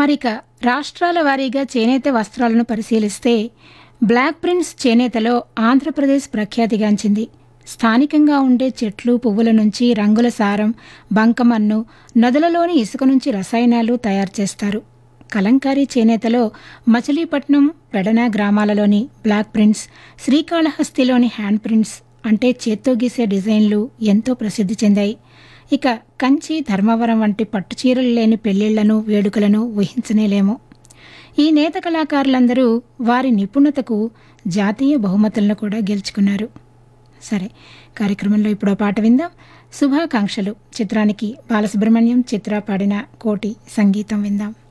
మరిక రాష్ట్రాల వారీగా చేనేత వస్త్రాలను పరిశీలిస్తే బ్లాక్ ప్రింట్స్ చేనేతలో ఆంధ్రప్రదేశ్ ప్రఖ్యాతిగాంచింది స్థానికంగా ఉండే చెట్లు పువ్వుల నుంచి రంగుల సారం బంకమన్ను నదులలోని ఇసుక నుంచి రసాయనాలు తయారు చేస్తారు కలంకారీ చేనేతలో మచిలీపట్నం పెడన గ్రామాలలోని బ్లాక్ ప్రింట్స్ శ్రీకాళహస్తిలోని హ్యాండ్ ప్రింట్స్ అంటే చేత్తో గీసే డిజైన్లు ఎంతో ప్రసిద్ధి చెందాయి ఇక కంచి ధర్మవరం వంటి పట్టు చీరలు లేని పెళ్లిళ్లను వేడుకలను ఊహించనేలేము ఈ నేత కళాకారులందరూ వారి నిపుణతకు జాతీయ బహుమతులను కూడా గెలుచుకున్నారు సరే కార్యక్రమంలో ఇప్పుడు పాట విందాం శుభాకాంక్షలు చిత్రానికి బాలసుబ్రహ్మణ్యం చిత్ర పాడిన కోటి సంగీతం విందాం